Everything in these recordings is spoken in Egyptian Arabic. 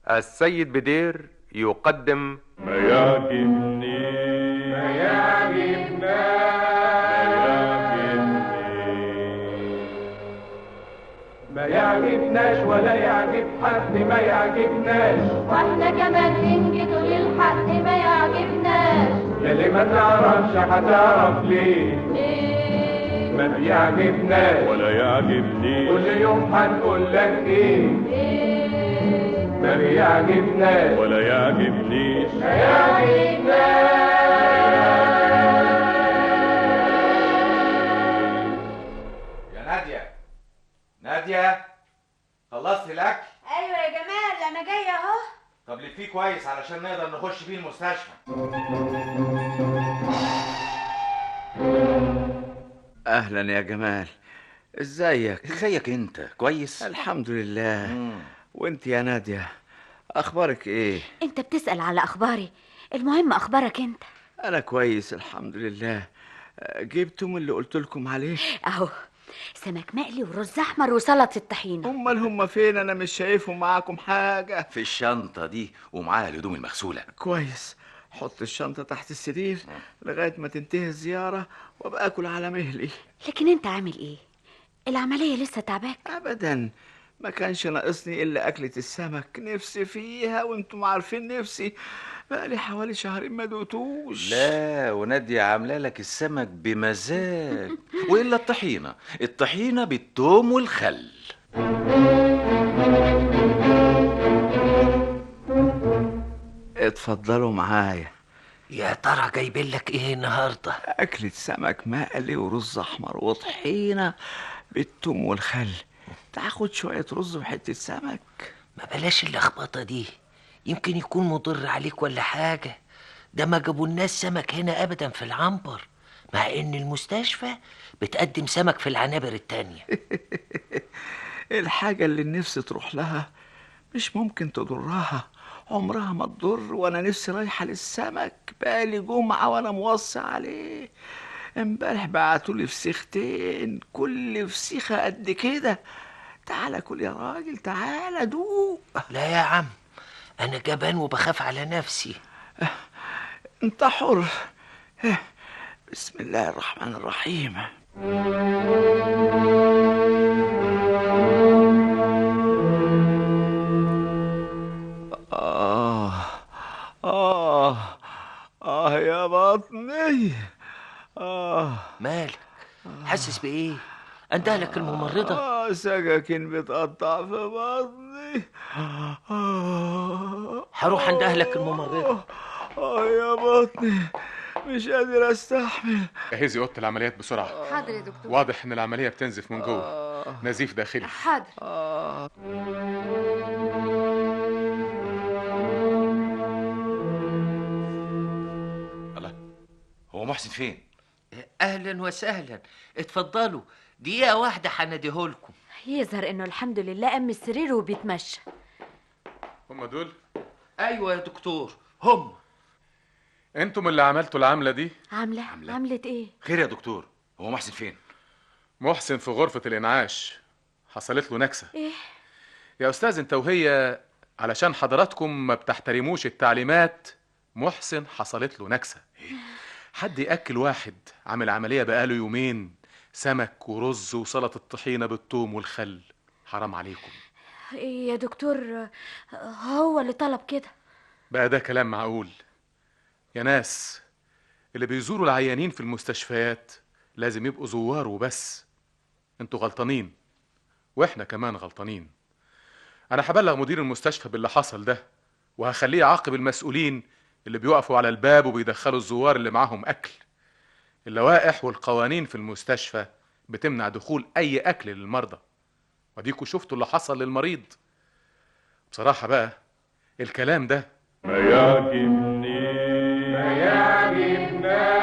السيد بدير يقدم ما يعجبني ما يعجبنا ما يعجبناش ولا يعجب حد ما يعجبناش واحنا كمان ننجد للحق ما يعجبناش يلي ما تعرفش هتعرف ليه ليه ما بيعجبناش ولا يعجبني كل يوم هنقول لك ايه ليه ما بيعجبناش ولا يعجبنيش يا نادية نادية خلصت الأكل؟ ايوه يا جمال انا جايه اهو طب لفيه كويس علشان نقدر نخش بيه المستشفى اهلا يا جمال ازيك ازيك انت كويس؟ الحمد لله مم. وانت يا ناديه اخبارك ايه انت بتسال على اخباري المهم اخبارك انت انا كويس الحمد لله أه، جبتم اللي قلت لكم عليه اهو سمك مقلي ورز احمر وسلطه الطحينه امال هم فين انا مش شايفهم معاكم حاجه في الشنطة دي ومعاها الهدوم المغسولة كويس حط الشنطه تحت السرير لغايه ما تنتهي الزياره وابقى اكل على مهلي لكن انت عامل ايه العمليه لسه تعباك ابدا ما كانش ناقصني الا اكله السمك نفسي فيها وانتم عارفين نفسي بقالي حوالي شهرين ما دوتوش لا ونادية عاملة لك السمك بمزاج وإلا الطحينة الطحينة بالثوم والخل اتفضلوا معايا يا ترى جايبين لك ايه النهارده أكلة سمك مقلي ورز أحمر وطحينة بالثوم والخل تاخد شوية رز وحتة سمك ما بلاش اللخبطه دي يمكن يكون مضر عليك ولا حاجه ده ما جابولناش سمك هنا ابدا في العنبر مع ان المستشفى بتقدم سمك في العنابر التانية الحاجة اللي النفس تروح لها مش ممكن تضرها عمرها ما تضر وانا نفسي رايحة للسمك بقالي جمعة وانا موصي عليه امبارح بعتولي فسيختين كل فسيخة قد كده تعالى كل يا راجل تعالى دوق لا يا عم انا جبان وبخاف على نفسي انت حر اه، بسم الله الرحمن الرحيم آه آه آه يا بطني آه مالك حاسس بايه اندهلك الممرضه آه سكاكين بتقطع في بطني آه هروح اندهلك الممرضه آه يا بطني مش قادر استحمل جهزي اوضه العمليات بسرعه حاضر يا دكتور واضح ان العمليه بتنزف من جوه آه نزيف داخلي حاضر آه الله هو محسن فين؟ اهلا وسهلا اتفضلوا دقيقه واحده هنديهولكم يظهر انه الحمد لله قام من السرير وبيتمشى هم دول ايوه يا دكتور هم انتم اللي عملتوا العمله دي عامله عاملة؟ عملت ايه خير يا دكتور هو محسن فين؟ محسن في غرفه الانعاش حصلت له نكسه ايه يا استاذ انت وهي علشان حضراتكم ما بتحترموش التعليمات محسن حصلت له نكسه حد ياكل واحد عامل عمليه بقاله يومين سمك ورز وسلطه الطحينه بالثوم والخل حرام عليكم إيه يا دكتور هو اللي طلب كده بقى ده كلام معقول يا ناس اللي بيزوروا العيانين في المستشفيات لازم يبقوا زوار وبس انتوا غلطانين واحنا كمان غلطانين انا هبلغ مدير المستشفى باللي حصل ده وهخليه يعاقب المسؤولين اللي بيقفوا على الباب وبيدخلوا الزوار اللي معاهم اكل اللوائح والقوانين في المستشفى بتمنع دخول اي اكل للمرضى وديكوا شفتوا اللي حصل للمريض بصراحة بقى الكلام ده ما يعجبني ما يعجبنا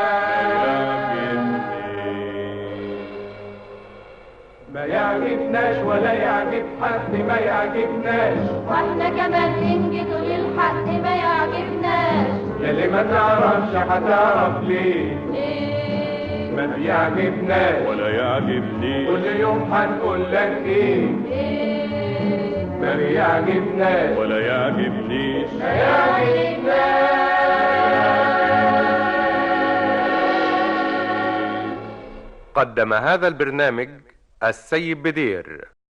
ما يعجبناش ولا يعجب حد ما يعجبناش واحنا كمان ننجد للحق ما يعجبناش يلي ما تعرفش هتعرف ليه ليه ما بيعجبناش ولا يعجبني كل يوم هنقول لك ايه ليه ما بيعجبناش ولا يعجبنيش قدم هذا البرنامج السيد بدير